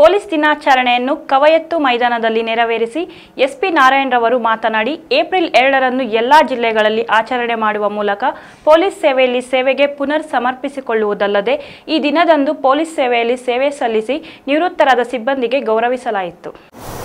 police ದಿನಾಚರಣೆಯನ್ನು ಕವಯತ್ತು ಮೈದಾನದಲ್ಲಿ ನೆರವೇರಿಸಿ ಎಸ್ಪಿ ನಾರಾಯಣರವರು ಮಾತನಾಡಿ ಏಪ್ರಿಲ್ ಎರಡರಂದು ಎಲ್ಲಾ ಜಿಲ್ಲೆಗಳಲ್ಲಿ ಆಚರಣೆ ಮಾಡುವ ಮೂಲಕ ಪೊಲೀಸ್ ಸೇವೆಯಲ್ಲಿ ಸೇವೆಗೆ ಪುನರ್ ಸಮರ್ಪಿಸಿಕೊಳ್ಳುವುದಲ್ಲದೆ ಈ ದಿನದಂದು ಪೊಲೀಸ್ ಸೇವೆಯಲ್ಲಿ ಸೇವೆ ಸಲ್ಲಿಸಿ ನಿವೃತ್ತರಾದ ಸಿಬ್ಬಂದಿಗೆ ಗೌರವಿಸಲಾಯಿತು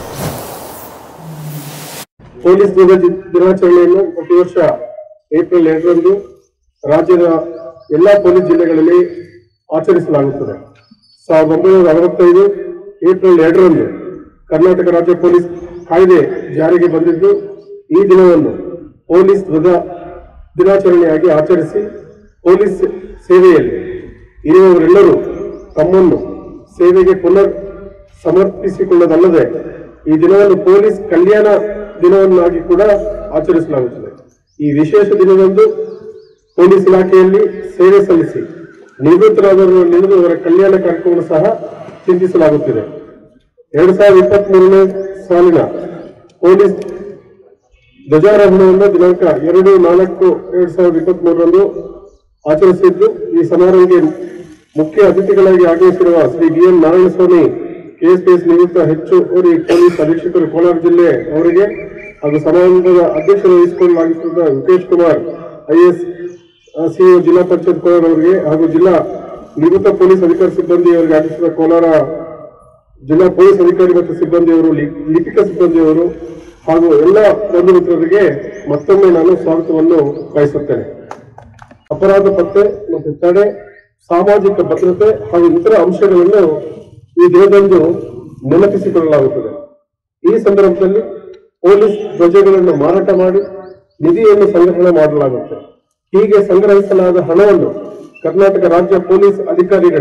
ಪೊಲೀಸ್ ದಿನ ದಿನಾಚರಣೆಯನ್ನು ಪ್ರತಿ ವರ್ಷ ಏಪ್ರಿಲ್ ಎರಡರಂದು ರಾಜ್ಯದ ಎಲ್ಲಾ ಪೊಲೀಸ್ ಜಿಲ್ಲೆಗಳಲ್ಲಿ ಆಚರಿಸಲಾಗುತ್ತದೆ ಸಾವಿರದ ಒಂಬೈನೂರ ಅರವತ್ತೈದು ಏಪ್ರಿಲ್ ಎರಡರಂದು ಕರ್ನಾಟಕ ರಾಜ್ಯ ಪೊಲೀಸ್ ಕಾಯ್ದೆ ಜಾರಿಗೆ ಬಂದಿದ್ದು ಈ ದಿನವನ್ನು ಪೊಲೀಸ್ ಧ್ವಜ ದಿನಾಚರಣೆಯಾಗಿ ಆಚರಿಸಿ ಪೊಲೀಸ್ ಸೇವೆಯಲ್ಲಿ ಇರುವವರೆಲ್ಲರೂ ತಮ್ಮನ್ನು ಸೇವೆಗೆ ಪುನರ್ ಸಮರ್ಪಿಸಿಕೊಳ್ಳುವುದಲ್ಲದೆ ಈ ದಿನವನ್ನು ಪೊಲೀಸ್ ಕಲ್ಯಾಣ ದಿನವನ್ನಾಗಿ ಕೂಡ ಆಚರಿಸಲಾಗುತ್ತದೆ ಈ ವಿಶೇಷ ದಿನದಂದು ಪೊಲೀಸ್ ಇಲಾಖೆಯಲ್ಲಿ ಸೇವೆ ಸಲ್ಲಿಸಿ ನಿವೃತ್ತರಾದವರು ನಿಲ್ಲಿದು ಅವರ ಕಲ್ಯಾಣ ಕಾರ್ಯಕ್ರಮವನ್ನು ಸಹ ಚಿಂತಿಸಲಾಗುತ್ತಿದೆ ಎರಡ್ ಸಾವಿರದ ಇಪ್ಪತ್ತ್ ಮೂರನೇ ಸಾಲಿನ ಪೊಲೀಸ್ ಧ್ವಜಾರೋಹಣವನ್ನು ದಿನಾಂಕ ಎರಡು ನಾಲ್ಕು ಎರಡ್ ಸಾವಿರದ ಇಪ್ಪತ್ತ್ ಮೂರರಂದು ಆಚರಿಸಿದ್ದು ಈ ಸಮಾರಂಭಕ್ಕೆ ಮುಖ್ಯ ಅತಿಥಿಗಳಾಗಿ ಆಗಮಿಸಿರುವ Shri B N Narayanaswamy KSPS ನಿವೃತ್ತ ಹೆಚ್ಚುವರಿ ಪೊಲೀಸ್ ಅಧೀಕ್ಷಕರು ಕೋಲಾರ ಜಿಲ್ಲೆ ಅವರಿಗೆ ಹಾಗೂ ಸಮಾರಂಭದ ಅಧ್ಯಕ್ಷರು ವಹಿಸಿಕೊಳ್ಳಲಾಗಿರುವ ಮುಖೇಶ್ ಕುಮಾರ್ ಐಎಸ್ ಸಿಇಒ ಜಿಲ್ಲಾ ಪಂಚಾಯತ್ ಕೋಲಾರ ಅವರಿಗೆ ಹಾಗೂ ಜಿಲ್ಲಾ ನಿವೃತ್ತ ಪೊಲೀಸ್ ಅಧಿಕಾರಿ ಸಿಬ್ಬಂದಿ ಅವರಿಗೆ ಆಗಮಿಸಿದ ಕೋಲಾರ ಜಿಲ್ಲಾ ಪೊಲೀಸ್ ಅಧಿಕಾರಿ ಮತ್ತು ಸಿಬ್ಬಂದಿಯವರು ಲಿ- ಲಿಪಿಕ ಸಿಬ್ಬಂದಿಯವರು ಹಾಗೂ ಎಲ್ಲ ಬಂಧು ಮಿತ್ರರಿಗೆ ಮತ್ತೊಮ್ಮೆ ನಾನು ಸ್ವಾಗತವನ್ನು ಬಯಸುತ್ತೇನೆ ಅಪರಾಧ ಪತ್ತೆ ಮತ್ತು ತಡೆ ಸಾಮಾಜಿಕ ಭದ್ರತೆ ಹಾಗೂ ಇತರ ಅಂಶಗಳನ್ನು ಈ ದಿನದಂದು ನೆನಪಿಸಿಕೊಳ್ಳಲಾಗುತ್ತದೆ ಈ ಸಂದರ್ಭದಲ್ಲಿ ಪೊಲೀಸ್ ಧ್ವಜಗಳನ್ನು ಮಾರಾಟ ಮಾಡಿ ನಿಧಿಯನ್ನು ಸಂಗ್ರಹಣೆ ಮಾಡಲಾಗುತ್ತೆ ಹೀಗೆ ಸಂಗ್ರಹಿಸಲಾದ ಹಣವನ್ನು ಕರ್ನಾಟಕ ರಾಜ್ಯ ಪೊಲೀಸ್ ಅಧಿಕಾರಿಗಳ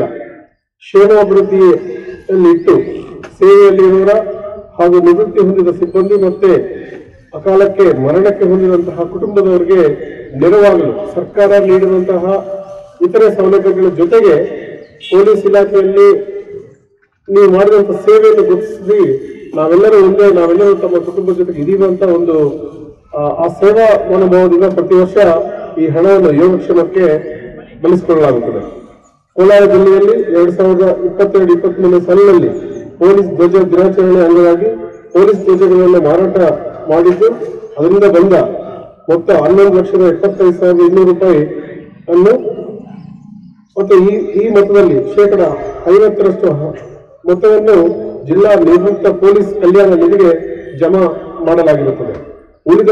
ಕ್ಷೇಮಾಭಿವೃದ್ಧಿಯಲ್ಲಿಟ್ಟು ಸೇವೆಯಲ್ಲಿರುವವರ ಹಾಗೂ ನಿವೃತ್ತಿ ಹೊಂದಿದ ಸಿಬ್ಬಂದಿ ಮತ್ತೆ ಅಕಾಲಕ್ಕೆ ಮರಣಕ್ಕೆ ಹೊಂದಿದಂತಹ ಕುಟುಂಬದವರಿಗೆ ನೆರವಾಗಲು ಸರ್ಕಾರ ನೀಡಿದಂತಹ ಇತರೆ ಸೌಲಭ್ಯಗಳ ಜೊತೆಗೆ ಪೊಲೀಸ್ ಇಲಾಖೆಯಲ್ಲಿ ನೀವು ಮಾಡಿದಂತ ಸೇವೆಯನ್ನು ಗುರುತಿಸಿ ನಾವೆಲ್ಲರೂ ಒಂದೇ ನಾವೆಲ್ಲರೂ ತಮ್ಮ ಕುಟುಂಬದ ಜೊತೆಗೆ ಇದೀವಂತ ಒಂದು ಆ, ಆ ಸೇವಾ ಮನೋಭಾವದಿಂದ ಪ್ರತಿ ವರ್ಷ ಈ ಹಣವನ್ನು ಯೋಗಕ್ಷೇಮಕ್ಕೆ ಬಳಸಿಕೊಳ್ಳಲಾಗುತ್ತದೆ ಕೋಲಾರ ಜಿಲ್ಲೆಯಲ್ಲಿ ಎರಡ್ ಸಾವಿರದ ಇಪ್ಪತ್ತೆರಡು ಇಪ್ಪತ್ತ್ ಮೂರನೇ ಸಾಲಿನಲ್ಲಿ ಪೊಲೀಸ್ ಧ್ವಜ ದಿನಾಚರಣೆ ಅಂಗವಾಗಿ ಪೊಲೀಸ್ ಧ್ವಜಗಳನ್ನು ಮಾರಾಟ ಮಾಡಿದ್ದು ಅದರಿಂದ ಬಂದ ಮೊತ್ತ ಹನ್ನೊಂದು ಲಕ್ಷದ ಎಪ್ಪತ್ತೈದು ಸಾವಿರದ ಇನ್ನೂರು ರೂಪಾಯಿ ಅನ್ನು ಮತ್ತು ಈ ಈ ಮೊತ್ತದಲ್ಲಿ ಶೇಕಡ ಐವತ್ತರಷ್ಟು ಹ- ಮೊತ್ತವನ್ನು ಜಿಲ್ಲಾ ನಿವೃತ್ತ ಪೊಲೀಸ್ ಕಲ್ಯಾಣ ನಿಧಿಗೆ ಜಮಾ ಮಾಡಲಾಗಿರುತ್ತದೆ ಉಳಿದ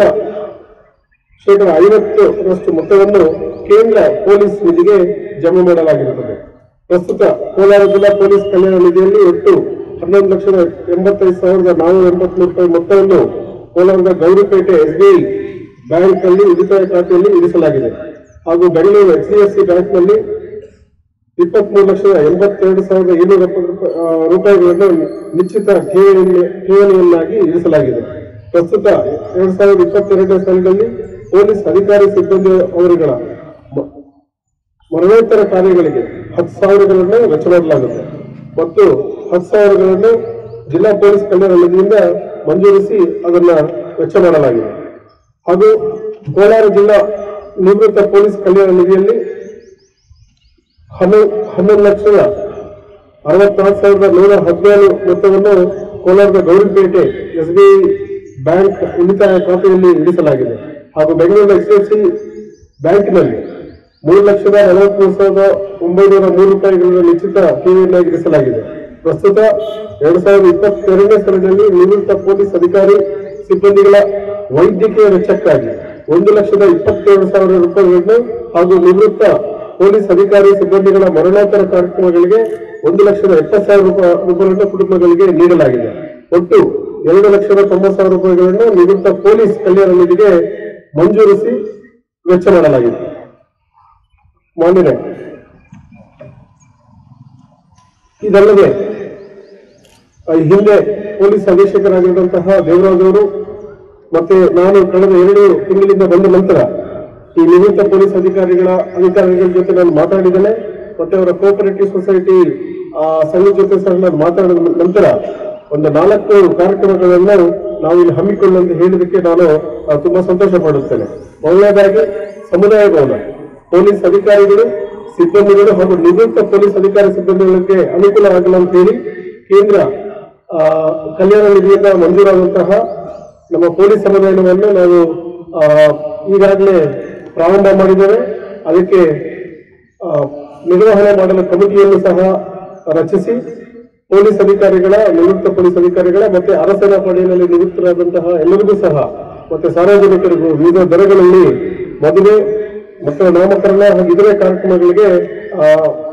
ಶೇಕಡ ಐವತ್ತರಷ್ಟು ಮೊತ್ತವನ್ನು ಕೇಂದ್ರ ಪೊಲೀಸ್ ನಿಧಿಗೆ ಜಮಾ ಮಾಡಲಾಗಿರುತ್ತದೆ ಪ್ರಸ್ತುತ ಕೋಲಾರ ಜಿಲ್ಲಾ ಪೊಲೀಸ್ ಕಲ್ಯಾಣ ನಿಧಿಯಲ್ಲಿ ಒಟ್ಟು ಹನ್ನೊಂದು ಲಕ್ಷದ ಎಂಬತ್ತೈದು ಸಾವಿರದ ನಾನ್ನೂರ ಎಂಬತ್ಮೂರು ರೂಪಾಯಿ ಮೊತ್ತವನ್ನು ಕೋಲಾರದ ಗೌರಿಪೇಟೆ ಎಸ್ಬಿಐ ಬ್ಯಾಂಕ್ ಅಲ್ಲಿ ಉಳಿತಾಯ ಖಾತೆಯಲ್ಲಿ ಇರಿಸಲಾಗಿದೆ ಹಾಗೂ Bengaluru H D F C ಬ್ಯಾಂಕ್ನಲ್ಲಿ ಇಪ್ಪತ್ಮೂರು ಲಕ್ಷದ ಎಂಬತ್ತೆರಡು ಸಾವಿರದ ಏಳ್ನೂರ ಎಪ್ಪತ್ತು ರೂಪಾಯಿ- ಆ, ರೂಪಾಯಿಗಳನ್ನು ನಿಶ್ಚಿತ ಠೇವಣಿ ಠೇವಣಿಯನ್ನಾಗಿ ಇರಿಸಲಾಗಿದೆ ಪ್ರಸ್ತುತ ಎರಡ್ ಸಾವಿರದ ಇಪ್ಪತ್ತೆರಡನೇ ಸಾಲಿನಲ್ಲಿ ಪೊಲೀಸ್ ಅಧಿಕಾರಿ ಸಿಬ್ಬಂದಿ ಅವರುಗಳ ಮ- ಮರಣೋತ್ತರ ಕಾರ್ಯಗಳಿಗೆ ಹತ್ತು ಸಾವಿರಗಳನ್ನು ವೆಚ್ಚ ಮಾಡಲಾಗುತ್ತೆ ಮತ್ತು ಹತ್ತು ಸಾವಿರಗಳನ್ನು ಜಿಲ್ಲಾ ಪೊಲೀಸ್ ಕಲ್ಯಾಣ ನಿಧಿಯಿಂದ ಮಂಜೂರಿಸಿ ಅದನ್ನ ವೆಚ್ಚ ಮಾಡಲಾಗಿದೆ ಹಾಗೂ ಕೋಲಾರ ಜಿಲ್ಲಾ ನಿವೃತ್ತ ಪೊಲೀಸ್ ಕಲ್ಯಾಣ ನಿಧಿಯಲ್ಲಿ ಹನ್ನೊಂದು ಹನ್ನೊಂದು ಲಕ್ಷದ ಅರವತ್ನಾಲ್ಕು ಸಾವಿರದ ನೂರ ಹದಿನೇಳು ಮೊತ್ತವನ್ನು ಕೋಲಾರದ ಗೌರಿಪೇಟೆ ಎಸ್ಬಿಐ ಬ್ಯಾಂಕ್ ಉಳಿತಾಯ ಖಾತೆಯಲ್ಲಿ ಇರಿಸಲಾಗಿದೆ ಹಾಗೂ ಬೆಂಗಳೂರಿನ ಎಚ್ ಡಿ ಎಫ್ ಸಿ ಬ್ಯಾಂಕ್ನಲ್ಲಿ ಮೂರು ಲಕ್ಷದ ನಲವತ್ಮೂರು ಸಾವಿರದ ಒಂಬೈನೂರ ಮೂರು ರೂಪಾಯಿಗಳನ್ನು ನಿಶ್ಚಿತ ಠೇವಣಿಯಾಗಿ ಇರಿಸಲಾಗಿದೆ ಪ್ರಸ್ತುತ ಎರಡ್ ಸಾವಿರದ ಇಪ್ಪತ್ತೆರಡನೇ ಸಾಲಿನಲ್ಲಿ ನಿವೃತ್ತ ಪೊಲೀಸ್ ಅಧಿಕಾರಿ ಸಿಬ್ಬಂದಿಗಳ ವೈದ್ಯಕೀಯ ವೆಚ್ಚಕ್ಕಾಗಿ ಒಂದು ಲಕ್ಷದ ಇಪ್ಪತ್ತೇಳು ಸಾವಿರ ರೂಪಾಯಿಗಳನ್ನು ಹಾಗೂ ನಿವೃತ್ತ ಪೊಲೀಸ್ ಅಧಿಕಾರಿ ಸಿಬ್ಬಂದಿಗಳ ಮರಣೋತ್ತರ ಕಾರ್ಯಕ್ರಮಗಳಿಗೆ ಒಂದು ಲಕ್ಷದ ಎಪ್ಪತ್ತು ಸಾವಿರ ರೂಪಾಯಿ ರೂಪಾಯಿಗಳನ್ನು ಕುಟುಂಬಗಳಿಗೆ ನೀಡಲಾಗಿದೆ ಒಟ್ಟು ಎರಡು ಲಕ್ಷದ ತೊಂಬತ್ತು ಸಾವಿರ ರೂಪಾಯಿಗಳನ್ನು ನಿವೃತ್ತ ಪೊಲೀಸ್ ಕಲ್ಯಾಣ ನಿಧಿಗೆ ಮಂಜೂರಿಸಿ ವೆಚ್ಚ ಮಾಡಲಾಗಿದೆ ಮಾನ್ಯರೇ ಇದಲ್ಲದೆ ಆ, ಹಿಂದೆ ಪೊಲೀಸ್ ಅಧೀಕ್ಷಕರಾಗಿರುವಂತಹ ದೇವರಾಜ್ ಅವರು ಮತ್ತೆ ನಾನು ಕಳೆದ ಎರಡು ತಿಂಗಳಿಂದ ಬಂದ ನಂತರ ಈ ನಿವೃತ್ತ ಪೊಲೀಸ್ ಅಧಿಕಾರಿಗಳ ಅಧಿಕಾರಿಗಳ ಜೊತೆ ನಾನು ಮಾತಾಡಿದ್ದೇನೆ ಮತ್ತೆ ಅವರ ಕೋಆಪರೇಟಿವ್ ಸೊಸೈಟಿ ಆ ಸಂಘದ ಜೊತೆ ಸಹ ನಾನು ಮಾತಾಡಿದ ನಂತರ ಒಂದು ನಾಲ್ಕು ಕಾರ್ಯಕ್ರಮಗಳನ್ನು ನಾವು ಇಲ್ಲಿ ಹಮ್ಮಿಕೊಳ್ಳು ಅಂತ ಹೇಳಿದಕ್ಕೆ ನಾನು ಆ, ತುಂಬಾ ಸಂತೋಷ ಪಡುತ್ತೇನೆ ಮೊದಲನೇದಾಗಿ ಸಮುದಾಯ ಭವನ ಪೊಲೀಸ್ ಅಧಿಕಾರಿಗಳು ಸಿಬ್ಬಂದಿಗಳು ಹಾಗೂ ನಿವೃತ್ತ ಪೊಲೀಸ್ ಅಧಿಕಾರಿ ಸಿಬ್ಬಂದಿಗಳಿಗೆ ಅನುಕೂಲ ಆಗಲ್ಲ ಅಂತ ಹೇಳಿ ಕೇಂದ್ರ ಆ, ಕಲ್ಯಾಣ ನಿಧಿಯಿಂದ ಮಂಜೂರಾದಂತಹ ನಮ್ಮ ಪೊಲೀಸ್ ಸಮುದಾಯವನ್ನು ನಾವು ಆ, ಈಗಾಗಲೇ ಪ್ರಾರಂಭ ಮಾಡಿದ್ದೇವೆ ಅದಕ್ಕೆ ಆ, ನಿರ್ವಹಣೆ ಮಾಡಲು ಕಮಿಟಿಯನ್ನು ಸಹ ರಚಿಸಿ ಪೊಲೀಸ್ ಅಧಿಕಾರಿಗಳ ನಿವೃತ್ತ ಪೊಲೀಸ್ ಅಧಿಕಾರಿಗಳ ಮತ್ತೆ ಅರಸೇನಾ ಪಡೆಯಲ್ಲಿ ನಿವೃತ್ತರಾದಂತಹ ಎಲ್ಲರಿಗೂ ಸಹ ಮತ್ತೆ ಸಾರ್ವಜನಿಕರಿಗೂ ವಿವಿಧ ದರಗಳಲ್ಲಿ ಮದುವೆ ಮಕ್ಕಳ ನಾಮಕರಣ ಹಾಗೂ ಇತರೆ ಕಾರ್ಯಕ್ರಮಗಳಿಗೆ ಆ,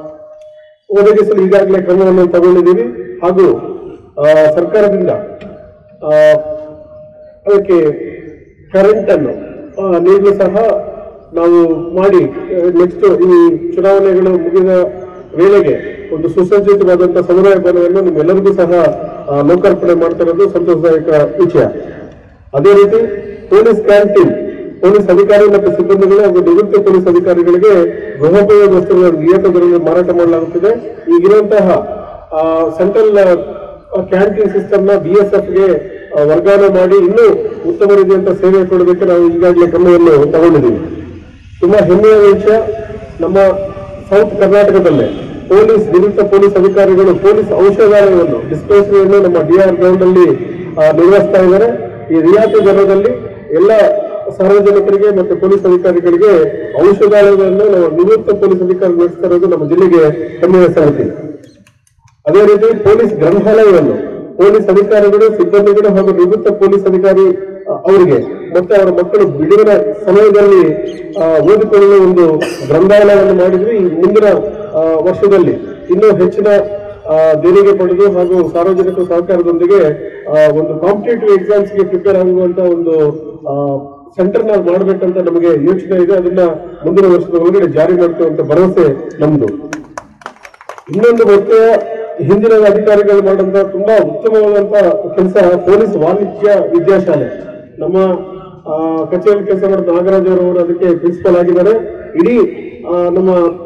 ಒದಗಿಸಲು ಈಗಾಗಲೇ ಕ್ರಮವನ್ನು ತಗೊಂಡಿದ್ದೀವಿ ಹಾಗೂ ಆ, ಸರ್ಕಾರದಿಂದ ಆ, ಅದಕ್ಕೆ ಕರೆಂಟ್ ಅನ್ನು ಆ, ನೀಡಲು ಸಹ ನಾವು ಮಾಡಿ ನೆಕ್ಸ್ಟ್ ಈ ಚುನಾವಣೆಗಳು ಮುಗಿದ ವೇಳೆಗೆ ಒಂದು ಸುಸಜ್ಜಿತವಾದಂತಹ ಸಮುದಾಯ ಭವನವನ್ನು ನಿಮ್ಮೆಲ್ಲರಿಗೂ ಸಹ ಆ, ಲೋಕಾರ್ಪಣೆ ಮಾಡ್ತಾ ಇರೋದು ಸಂತೋಷದಾಯಕ ವಿಷಯ ಅದೇ ರೀತಿ ಪೊಲೀಸ್ ಕ್ಯಾಂಟೀನ್ ಪೊಲೀಸ್ ಅಧಿಕಾರಿ ಮತ್ತು ಸಿಬ್ಬಂದಿಗಳು ಹಾಗೂ ನಿವೃತ್ತ ಪೊಲೀಸ್ ಅಧಿಕಾರಿಗಳಿಗೆ ಗೃಹೋಪಯೋಗ ವಸ್ತುಗಳನ್ನು ನಿಯತ ದರದಲ್ಲಿ ಮಾರಾಟ ಮಾಡಲಾಗುತ್ತಿದೆ ಈಗಿರುವಂತಹ ಸೆಂಟ್ರಲ್ ಕ್ಯಾಂಟೀನ್ ಸಿಸ್ಟಮ್ ನ ಬಿಎಸ್ಎಫ್ ಗೆ ಆ, ವರ್ಗಾವಣೆ ಮಾಡಿ ಇನ್ನೂ ಉತ್ತಮ ರೀತಿಯಂತ ಸೇವೆ ಕೊಡೋದಕ್ಕೆ ನಾವು ಈಗಾಗಲೇ ಕ್ರಮವನ್ನು ತಗೊಂಡಿದ್ದೀವಿ ತುಂಬಾ ಹೆಮ್ಮೆಯ ವಿಷಯ ನಮ್ಮ ಸೌತ್ ಕರ್ನಾಟಕದಲ್ಲೇ ಪೊಲೀಸ್ ನಿವೃತ್ತ ಪೊಲೀಸ್ ಅಧಿಕಾರಿಗಳು ಪೊಲೀಸ್ ಔಷಧಾಲಯವನ್ನು ಡಿಸ್ಪೆನ್ಸರಿಯನ್ನು ನಮ್ಮ ಡಿಆರ್ ಗ್ರೌಂಡ್ ಅಲ್ಲಿ ಆ, ನಿರ್ವಹಿಸ್ತಾ ಇದ್ದಾರೆ ಈ ರಿಯಾಯಿತಿ ದರದಲ್ಲಿ ಎಲ್ಲ ಸಾರ್ವಜನಿಕರಿಗೆ ಮತ್ತೆ ಪೊಲೀಸ್ ಅಧಿಕಾರಿಗಳಿಗೆ ಔಷಧಾಲಯವನ್ನು ನಾವು ನಿವೃತ್ತ ಪೊಲೀಸ್ ಅಧಿಕಾರಿ ನಡೆಸ್ತಾ ಇರೋದು ನಮ್ಮ ಜಿಲ್ಲೆಗೆ ಹೆಮ್ಮೆಯ ಸಂಗತಿ ಅದೇ ರೀತಿ ಪೊಲೀಸ್ ಗ್ರಂಥಾಲಯವನ್ನು ಪೊಲೀಸ್ ಅಧಿಕಾರಿಗಳು ಸಿಬ್ಬಂದಿಗಳು ಹಾಗೂ ನಿವೃತ್ತ ಪೊಲೀಸ್ ಅಧಿಕಾರಿ ಆ, ಅವರಿಗೆ ಮತ್ತೆ ಅವರ ಮಕ್ಕಳು ಬಿಡುವಿನ ಸಮಯದಲ್ಲಿ ಆ, ಓದಿಕೊಳ್ಳಲು ಒಂದು ಗ್ರಂಥಾಲಯವನ್ನು ಮಾಡಿದ್ವಿ ಈ ಮುಂದಿನ ಆ, ವರ್ಷದಲ್ಲಿ ಇನ್ನೂ ಹೆಚ್ಚಿನ ಆ, ದೇಣಿಗೆ ಪಡೆದು ಹಾಗೂ ಸಾರ್ವಜನಿಕ ಸಹಕಾರದೊಂದಿಗೆ ಆ, ಒಂದು ಕಾಂಪಿಟೇಟಿವ್ ಎಕ್ಸಾಮ್ಸ್ಗೆ ಪ್ರಿಪೇರ್ ಆಗುವಂತ ಒಂದು ಸೆಂಟರ್ ನಾವು ಮಾಡಬೇಕಂತ ನಮಗೆ ಯೋಚನೆ ಇದೆ ಅದನ್ನ ಮುಂದಿನ ವರ್ಷದ ಒಳಗಡೆ ಜಾರಿ ಮಾಡ್ತೇವೆ ಅಂತ ಭರವಸೆ ನಮ್ದು ಇನ್ನೊಂದು ಮತ್ತೆ ಹಿಂದಿನ ಅಧಿಕಾರಿಗಳು ಮಾಡಿದಂತ ತುಂಬಾ ಉತ್ತಮವಾದಂತ ಕೆಲಸ ಪೊಲೀಸ್ ವಾಣಿಜ್ಯ ವಿದ್ಯಾಶಾಲೆ ನಮ್ಮ ಆ, ಕಚೇರಿ ಕೆಲಸ ಮಾಡಿದ ನಾಗರಾಜ್ ಅವರು ಅದಕ್ಕೆ ಪ್ರಿನ್ಸಿಪಲ್ ಆಗಿದ್ದಾರೆ ಇಡೀ ಆ, ನಮ್ಮ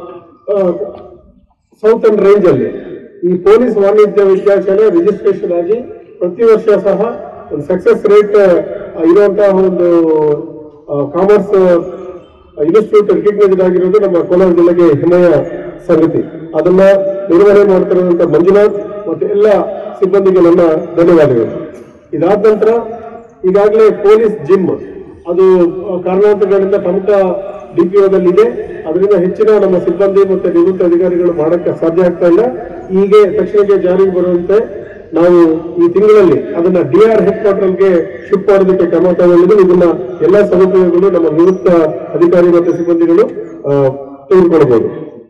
ಸೌತರ್ನ್ ರೇಂಜ್ ಅಲ್ಲಿ ಈ ಪೊಲೀಸ್ ವಾಣಿಜ್ಯ ವಿದ್ಯಾಶಾಲೆ ರಿಜಿಸ್ಟ್ರೇಷನ್ ಆಗಿ ಪ್ರತಿ ವರ್ಷ ಸಹ ಒಂದು ಸಕ್ಸಸ್ ರೇಟ್ ಇರುವಂತಹ ಒಂದು ಕಾಮರ್ಸ್ ಇನ್ಸ್ಟಿಟ್ಯೂಟ್ ರಿಕಗ್ನೈಸ್ಡ್ ಆಗಿರೋದು ನಮ್ಮ ಕೋಲಾರ ಜಿಲ್ಲೆಗೆ ಹೆಮ್ಮೆಯ ಸಂಗತಿ ಅದನ್ನ ನಿರ್ವಹಣೆ ಮಾಡ್ತಿರುವಂತ ಮಂಜುನಾಥ್ ಮತ್ತೆ ಎಲ್ಲ ಸಿಬ್ಬಂದಿಗೆ ನನ್ನ ಧನ್ಯವಾದಗಳು ಇದಾದ ನಂತರ ಈಗಾಗಲೇ ಪೊಲೀಸ್ ಜಿಮ್ ಅದು ಆ, ಕಾರಣಾಂತರಗಳಿಂದ ಟಮಟ ಡಿಪಿಒದಲ್ಲಿ ಇದೆ ಅದರಿಂದ ಹೆಚ್ಚಿನ ನಮ್ಮ ಸಿಬ್ಬಂದಿ ಮತ್ತೆ ನಿವೃತ್ತ ಅಧಿಕಾರಿಗಳು ಮಾಡಕ್ಕೆ ಸಾಧ್ಯ ಆಗ್ತಾ ಇಲ್ಲ ಹೀಗೆ ತಕ್ಷಣಕ್ಕೆ ಜಾರಿಗೆ ಬರುವಂತೆ ನಾವು ಈ ತಿಂಗಳಲ್ಲಿ ಅದನ್ನ ಡಿ ಆರ್ ಹೆಡ್ ಕ್ವಾರ್ಟರ್ಗೆ ಶಿಫ್ಟ್ ಮಾಡೋದಕ್ಕೆ ಕ್ರಮ ತಗೊಂಡಿದ್ದು ಇದನ್ನ ಎಲ್ಲಾ ಸದುಪಯೋಗಗಳು ನಮ್ಮ ನಿವೃತ್ತ ಅಧಿಕಾರಿ ಮತ್ತು ಸಿಬ್ಬಂದಿಗಳು ಆ, ತೆಗೆದುಕೊಳ್ಬಹುದು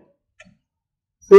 ಸಿ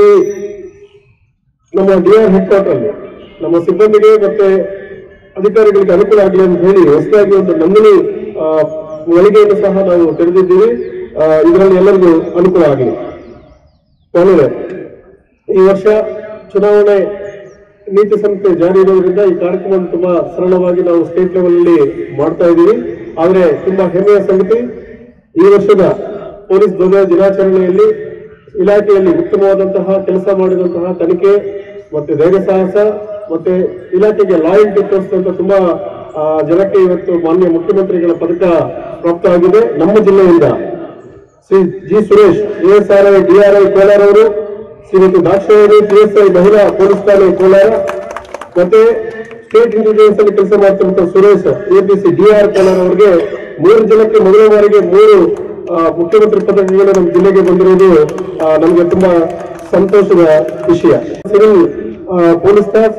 ನಮ್ಮ ಡಿ ಆರ್ ಹೆಡ್ ಕ್ವಾರ್ಟರ್ ಅಲ್ಲಿ ನಮ್ಮ ಸಿಬ್ಬಂದಿಗೆ ಮತ್ತೆ ಅಧಿಕಾರಿಗಳಿಗೆ ಅನುಕೂಲ ಆಗಲಿ ಅಂತ ಹೇಳಿ ಹೊಸದಾಗಿ ಒಂದು ನೋಂದಣಿ ಆ, ಮಳಿಗೆಯನ್ನು ಸಹ ನಾವು ತೆರೆದಿದ್ದೀವಿ ಆ, ಇದರಲ್ಲಿ ಎಲ್ಲರಿಗೂ ಅನುಕೂಲ ಆಗಲಿ ಕೊನೆಗೆ ಈ ವರ್ಷ ಚುನಾವಣೆ ನೀತಿ ಸಂಸ್ಥೆ ಜಾರಿ ಇರೋದ್ರಿಂದ ಈ ಕಾರ್ಯಕ್ರಮವನ್ನು ತುಂಬಾ ಸರಳವಾಗಿ ನಾವು ಸ್ಟೇಟ್ ಲೆವೆಲ್ ಅಲ್ಲಿ ಮಾಡ್ತಾ ಇದ್ದೀವಿ ಆದ್ರೆ ತುಂಬಾ ಹೆಮ್ಮೆಯ ಸಂಗತಿ ಈ ವರ್ಷದ ಪೊಲೀಸ್ ಧ್ವಜ ದಿನಾಚರಣೆಯಲ್ಲಿ ಇಲಾಖೆಯಲ್ಲಿ ಉತ್ತಮವಾದಂತಹ ಕೆಲಸ ಮಾಡಿದಂತಹ ತನಿಖೆ ಮತ್ತೆ ಧೈರ್ಯ ಸಾಹಸ ಮತ್ತೆ ಇಲಾಖೆಗೆ ಲಾಯಲ್ಟಿ ತೋರಿಸಿದಂತ ತುಂಬಾ ಆ, ಜನಕ್ಕೆ ಇವತ್ತು ಮಾನ್ಯ ಮುಖ್ಯಮಂತ್ರಿಗಳ ಪದಕ ಪ್ರಾಪ್ತವಾಗಿದೆ ನಮ್ಮ ಜಿಲ್ಲೆಯಿಂದ Shri G Suresh ASRI DRI Kolar ಅವರು ಶ್ರೀಮತಿ ದಾಕ್ಷಾಯಣಿ ಪಿಎಸ್ಐ ಮಹಿಳಾ ಪೊಲೀಸ್ ಠಾಣೆ ಕೋಲಾರ ಮತ್ತೆ ಸ್ಟೇಟ್ ಇಂಟೆಲಿಜೆನ್ಸ್ ಅಲ್ಲಿ ಕೆಲಸ ಮಾಡ್ತಿರುವಂತ ಸುರೇಶ್ ಎಪಿಸಿ ಡಿಆರ್ ಕೋಲಾರ ಅವರಿಗೆ ಮೂರು ಜನಕ್ಕೆ ಮೊದಲ ಬಾರಿಗೆ ಮೂರು ಆ, ಮುಖ್ಯಮಂತ್ರಿ ಪದಕಗಳು ನಮ್ಮ ಜಿಲ್ಲೆಗೆ ಬಂದಿರುವುದು ಆ, ನಮಗೆ ತುಂಬಾ ಸಂತೋಷದ ವಿಷಯ ಸಿವಿಲ್ ಪೊಲೀಸ್ ಸ್ಟಾಫ್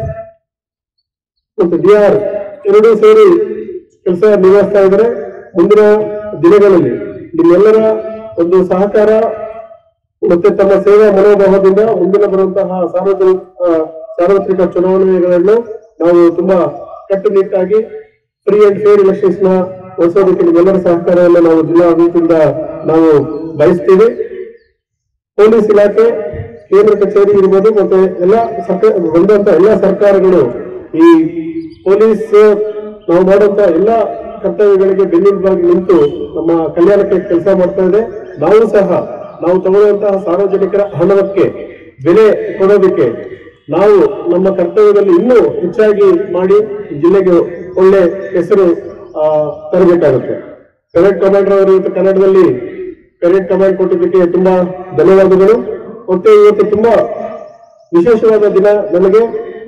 ಮತ್ತು ಡಿಆರ್ ಎರಡೂ ಸೇರಿ ಕೆಲಸ ನಿರ್ವಹಿಸ್ತಾ ಇದ್ದಾರೆ ಮುಂದಿನ ದಿನಗಳಲ್ಲಿ ನಿಮ್ಮೆಲ್ಲರ ಒಂದು ಸಹಕಾರ ಮತ್ತೆ ತಮ್ಮ ಸೇವಾ ಮನೋಭಾವದಿಂದ ಮುಂದಿನ ಬರುವಂತಹ ಸಾರ್ವಜನಿಕ ಆ, ಸಾರ್ವತ್ರಿಕ ಚುನಾವಣೆಗಳನ್ನು ನಾವು ತುಂಬಾ ಕಟ್ಟುನಿಟ್ಟಾಗಿ ಫ್ರೀ ಅಂಡ್ ಫೇರ್ ಎಲೆಕ್ಷನ್ಸ್ ನ ನಡೆಸೋದಕ್ಕೆ ನಿಮ್ಮೆಲ್ಲರ ಸಹಕಾರವನ್ನು ನಾವು ಜಿಲ್ಲಾಡಳಿತದಿಂದ ನಾವು ಬಯಸ್ತೀವಿ ಪೊಲೀಸ್ ಇಲಾಖೆ ಕೇಂದ್ರ ಕಚೇರಿ ಇರ್ಬೋದು ಮತ್ತೆ ಎಲ್ಲ ಸರ್ಕಾರ ಬಂದಂತ ಎಲ್ಲ ಸರ್ಕಾರಗಳು ಈ ಪೊಲೀಸ್ ನಾವು ಮಾಡುವಂತ ಎಲ್ಲ ಕರ್ತವ್ಯಗಳಿಗೆ ಬೆನ್ನೆಲುಬಾಗಿ ನಿಂತು ನಮ್ಮ ಕಲ್ಯಾಣಕ್ಕೆ ಕೆಲಸ ಮಾಡ್ತಾ ಇದೆ ನಾವು ಸಹ ನಾವು ತಗೊಳ್ಳುವಂತಹ ಸಾರ್ವಜನಿಕರ ಹಣಕ್ಕೆ ಬೆಲೆ ಕೊಡೋದಕ್ಕೆ ನಾವು ನಮ್ಮ ಕರ್ತವ್ಯದಲ್ಲಿ ಇನ್ನೂ ಹೆಚ್ಚಾಗಿ ಮಾಡಿ ಈ ಜಿಲ್ಲೆಗೆ ಒಳ್ಳೆ ಹೆಸರು ಆ, ತರಬೇಕಾಗುತ್ತೆ ಕರೆಕ್ಟ್ ಕಮಾಂಡರ್ ಅವರು ಇವತ್ತು ಕನ್ನಡದಲ್ಲಿ ಕರೆಕ್ಟ್ ಕಮಾಂಡ್ ಕೊಟ್ಟಿದ್ದಕ್ಕೆ ತುಂಬಾ ಧನ್ಯವಾದಗಳು ಮತ್ತೆ ಇವತ್ತು ತುಂಬಾ ವಿಶೇಷವಾದ ದಿನ ನನಗೆ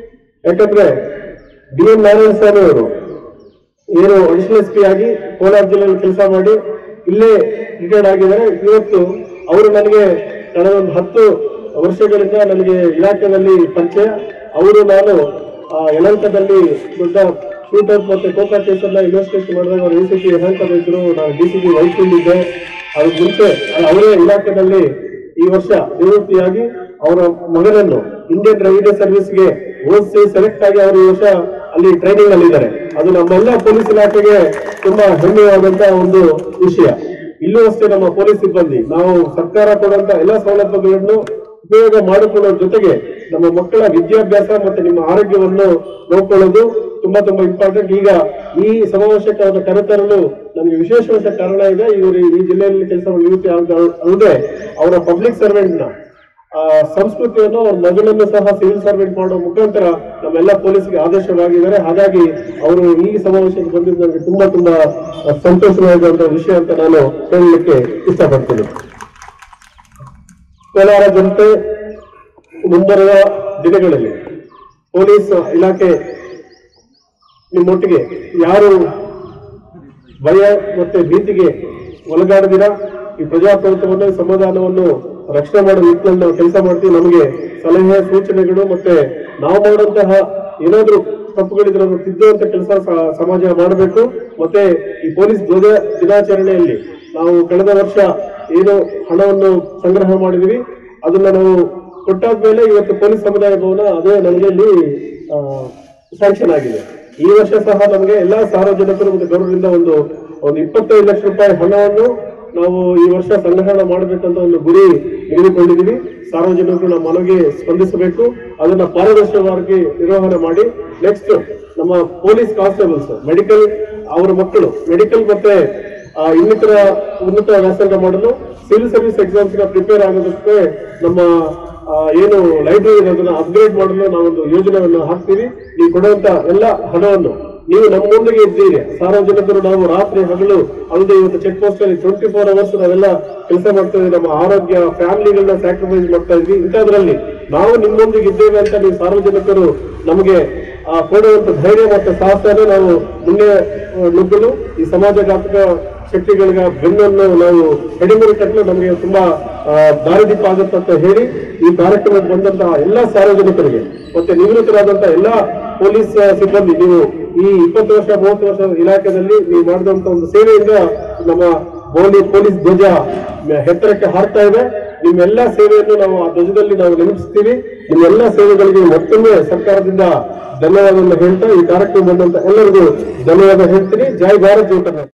ಯಾಕಂದ್ರೆ ಡಿ ಎನ್ ನಾರಾಯಣ ಸ್ವಾಮಿ ಅವರು ಏನು ಅಡಿಷನಲ್ ಎಸ್ ಪಿ ಆಗಿ ಕೋಲಾರ ಜಿಲ್ಲೆಯಲ್ಲಿ ಕೆಲಸ ಮಾಡಿ ಇಲ್ಲೇ ರಿಟೈರ್ಡ್ ಆಗಿದ್ದಾರೆ ಇವತ್ತು ಅವರು ನನಗೆ ಕಳೆದ ಒಂದು ಹತ್ತು ವರ್ಷಗಳಿಂದ ನನಗೆ ಇಲಾಖೆಯಲ್ಲಿ ಪರಿಚಯ ಅವರು ನಾನು ಆ, ಯಲಹಂಕದಲ್ಲಿ ದೊಡ್ಡ ಶೂಟರ್ ಮತ್ತೆ ಕೋಕಾ ಕೇಸನ್ನ ಇನ್ವೆಸ್ಟಿಗೇಷನ್ ಮಾಡಿದಾಗ ಅವರು ಎ ಸಿ ಪಿ ಯಲಹಂಕದ ಇದ್ರು ನಾನು ಡಿ ಸಿ ಪಿ ವೈಟ್ಫೀಲ್ಡ್ ಇದ್ದೆ ಅದ್ರ ಮುಂಚೆ ಅವರೇ ಇಲಾಖೆಯಲ್ಲಿ ಈ ವರ್ಷ ನಿವೃತ್ತಿಯಾಗಿ ಅವರ ಮಗನನ್ನು ಇಂಡಿಯನ್ ರೆವಿನ್ಯೂ ಸರ್ವಿಸ್ಗೆ ಓದಿಸಿ ಸೆಲೆಕ್ಟ್ ಆಗಿ ಅವರು ಈ ವರ್ಷ ಅಲ್ಲಿ ಟ್ರೈನಿಂಗ್ ಅಲ್ಲಿ ಇದ್ದಾರೆ ಅದು ನಮ್ಮೆಲ್ಲ ಪೊಲೀಸ್ ಇಲಾಖೆಗೆ ತುಂಬಾ ಹೆಮ್ಮೆಯಾದಂತಹ ಒಂದು ವಿಷಯ ಇಲ್ಲೂ ಅಷ್ಟೇ ನಮ್ಮ ಪೊಲೀಸ್ ಸಿಬ್ಬಂದಿ ನಾವು ಸರ್ಕಾರ ಕೊಡುವಂತ ಎಲ್ಲ ಸೌಲಭ್ಯಗಳನ್ನು ಉಪಯೋಗ ಮಾಡಿಕೊಳ್ಳೋದ್ರ ಜೊತೆಗೆ ನಮ್ಮ ಮಕ್ಕಳ ವಿದ್ಯಾಭ್ಯಾಸ ಮತ್ತೆ ನಿಮ್ಮ ಆರೋಗ್ಯವನ್ನು ನೋಡ್ಕೊಳ್ಳೋದು ತುಂಬಾ ತುಂಬಾ ಇಂಪಾರ್ಟೆಂಟ್ ಈಗ ಈ ಸಮಾವೇಶಕ್ಕೆ ಅವರನ್ನು ಕರೆತರಲು ನಮಗೆ ವಿಶೇಷವಾದ ಕಾರಣ ಇದೆ ಇವರು ಈ ಜಿಲ್ಲೆಯಲ್ಲಿ ಕೆಲಸ ನಿವೃತ್ತಿ ಆಗ ಅಲ್ಲದೆ ಅವರ ಪಬ್ಲಿಕ್ ಸರ್ವೆಂಟ್ ನ ಆ, ಸಂಸ್ಕೃತಿಯನ್ನು ಅವ್ರ ಮಗಳನ್ನು ಸಹ ಸಿವಿಲ್ ಸರ್ವೆಂಟ್ ಮಾಡೋ ಮುಖಾಂತರ ನಮ್ಮೆಲ್ಲ ಪೊಲೀಸ್ಗೆ ಆದೇಶವಾಗಿದ್ದಾರೆ ಹಾಗಾಗಿ ಅವರು ಈ ಸಮಾವೇಶಕ್ಕೆ ಬಂದಿದ್ದು ನನಗೆ ತುಂಬಾ ತುಂಬಾ ಸಂತೋಷವಾದಂತಹ ವಿಷಯ ಅಂತ ನಾನು ಹೇಳಲಿಕ್ಕೆ ಇಷ್ಟಪಡ್ತೀನಿ ಕೋಲಾರ ಜನತೆ ಮುಂಬರುವ ದಿನಗಳಲ್ಲಿ ಪೊಲೀಸ್ ಇಲಾಖೆ ನಿಮ್ಮೊಟ್ಟಿಗೆ ಯಾರು ಭಯ ಮತ್ತೆ ಭೀತಿಗೆ ಒಳಗಾಡದಿರ ಈ ಪ್ರಜಾಪ್ರಭುತ್ವವನ್ನು ಈ ಸಂವಿಧಾನವನ್ನು ರಕ್ಷಣೆ ಮಾಡೋ ನಿಟ್ಟಿನಲ್ಲಿ ನಾವು ಕೆಲಸ ಮಾಡ್ತೀವಿ ನಮಗೆ ಸಲಹೆ ಸೂಚನೆಗಳು ಮತ್ತೆ ನಾವು ಮಾಡುವಂತಹ ಏನಾದ್ರೂ ತಪ್ಪುಗಳಿದ್ರೆ ಅದನ್ನು ತಿದ್ದುವಂತ ಕೆಲಸ ಸಮಾಜ ಮಾಡಬೇಕು ಮತ್ತೆ ಈ ಪೊಲೀಸ್ ಧ್ವಜ ದಿನಾಚರಣೆಯಲ್ಲಿ ನಾವು ಕಳೆದ ವರ್ಷ ಏನು ಹಣವನ್ನು ಸಂಗ್ರಹ ಮಾಡಿದೀವಿ ಅದನ್ನ ನಾವು ಕೊಟ್ಟಾದ್ಮೇಲೆ ಇವತ್ತು ಪೊಲೀಸ್ ಸಮುದಾಯ ಭವನ ಅದೇ ನಮಗೆ ಇಲ್ಲಿ ಸ್ಯಾಂಕ್ಷನ್ ಆಗಿದೆ ಈ ವರ್ಷ ಸಹ ನಮಗೆ ಎಲ್ಲಾ ಸಾರ್ವಜನಿಕರು ಮತ್ತು ಗೌರವದಿಂದ ಒಂದು ಒಂದು ಇಪ್ಪತ್ತೈದು ಲಕ್ಷ ರೂಪಾಯಿ ಹಣವನ್ನು ನಾವು ಈ ವರ್ಷ ಸಂಗ್ರಹಣ ಮಾಡಬೇಕಂತ ಒಂದು ಗುರಿ ತೆಗೆದುಕೊಂಡಿದ್ದೀವಿ ಸಾರ್ವಜನಿಕರು ನಮ್ಮ ಮನವಿಗೆ ಸ್ಪಂದಿಸಬೇಕು ಅದನ್ನ ಪಾರದರ್ಶಕವಾಗಿ ನಿರ್ವಹಣೆ ಮಾಡಿ ನೆಕ್ಸ್ಟ್ ನಮ್ಮ ಪೊಲೀಸ್ ಕಾನ್ಸ್ಟೇಬಲ್ಸ್ ಮೆಡಿಕಲ್ ಅವರ ಮಕ್ಕಳು ಮೆಡಿಕಲ್ ಮತ್ತೆ ಆ, ಇನ್ನಿತರ ಉನ್ನತ ವ್ಯಾಸಂಗ ಮಾಡಲು ಸಿವಿಲ್ ಸರ್ವಿಸ್ ಎಕ್ಸಾಮ್ಸ್ ಪ್ರಿಪೇರ್ ಆಗೋದಕ್ಕೆ ನಮ್ಮ ಆ, ಏನು ಲೈಬ್ರರಿ ಅದನ್ನ ಅಪ್ಗ್ರೇಡ್ ಮಾಡಲು ನಾವೊಂದು ಯೋಜನೆಯನ್ನು ಹಾಕ್ತೀವಿ ನೀವು ಕೊಡುವಂತ ಎಲ್ಲ ಹಣವನ್ನು ನೀವು ನಮ್ಮೊಂದಿಗೆ ಇದ್ದೀರಿ ಸಾರ್ವಜನಿಕರು ನಾವು ರಾತ್ರಿ ಹಗಲು ಅಲ್ಲದೆ ಇವತ್ತು ಚೆಕ್ ಪೋಸ್ಟ್ ಅಲ್ಲಿ ಟ್ವೆಂಟಿ ಫೋರ್ ಅವರ್ಸ್ ನಾವೆಲ್ಲ ಕೆಲಸ ಮಾಡ್ತಾ ಇದ್ದೀವಿ ನಮ್ಮ ಆರೋಗ್ಯ ಫ್ಯಾಮಿಲಿಗಳನ್ನ ಸ್ಯಾಕ್ರಿಫೈಸ್ ಮಾಡ್ತಾ ಇದ್ವಿ ಇಂಥದ್ರಲ್ಲಿ ನಾವು ನಿಮ್ಮೊಂದಿಗೆ ಇದ್ದೇವೆ ಅಂತ ನೀವು ಸಾರ್ವಜನಿಕರು ನಮಗೆ ಆ, ಕೊಡುವಂತ ಧೈರ್ಯ ಮತ್ತು ಸಾಹಸನ ನಾವು ಮುಂದೆ ಆ, ನುಗ್ಗಲು ಈ ಸಮಾಜಘಾತಕ ಶಕ್ತಿಗಳಿಗೆ ಬೆನ್ನನ್ನು ನಾವು ಕಡಿಮೆ ಕಟ್ಟಲು ನಮಗೆ ತುಂಬಾ ಆ, ದಾರಿದೀಪ ಆಗುತ್ತೆ ಅಂತ ಹೇಳಿ ಈ ಕಾರ್ಯಕ್ರಮಕ್ಕೆ ಬಂದಂತಹ ಎಲ್ಲಾ ಸಾರ್ವಜನಿಕರಿಗೆ ಮತ್ತೆ ನಿವೃತ್ತರಾದಂತಹ ಎಲ್ಲಾ ಪೊಲೀಸ್ ಸಿಬ್ಬಂದಿ ನೀವು ಈ ಇಪ್ಪತ್ತು ವರ್ಷ ಮೂವತ್ತು ವರ್ಷ ಇಲಾಖೆಯಲ್ಲಿ ನೀವು ಮಾಡಿದಂತ ಒಂದು ಸೇವೆಯಿಂದ ನಮ್ಮ ಬೋಲಿ ಪೊಲೀಸ್ ಧ್ವಜ ಎತ್ತರಕ್ಕೆ ಹಾರ್ತಾ ಇದೆ ನಿಮ್ಮೆಲ್ಲ ಸೇವೆಯನ್ನು ನಾವು ಆ ಧ್ವಜದಲ್ಲಿ ನಾವು ನೆನಪಿಸ್ತೀವಿ ನಿಮ್ಮೆಲ್ಲ ಸೇವೆಗಳಿಗೆ ಮತ್ತೊಮ್ಮೆ ಸರ್ಕಾರದಿಂದ ಧನ್ಯವಾದವನ್ನು ಹೇಳ್ತಾ ಈ ಕಾರ್ಯಕ್ರಮ ಬಂದಂತ ಎಲ್ಲರಿಗೂ ಧನ್ಯವಾದ ಹೇಳ್ತೀನಿ ಜೈ ಭಾರತ್ ಜೈ ಕರ್ನಾಟಕ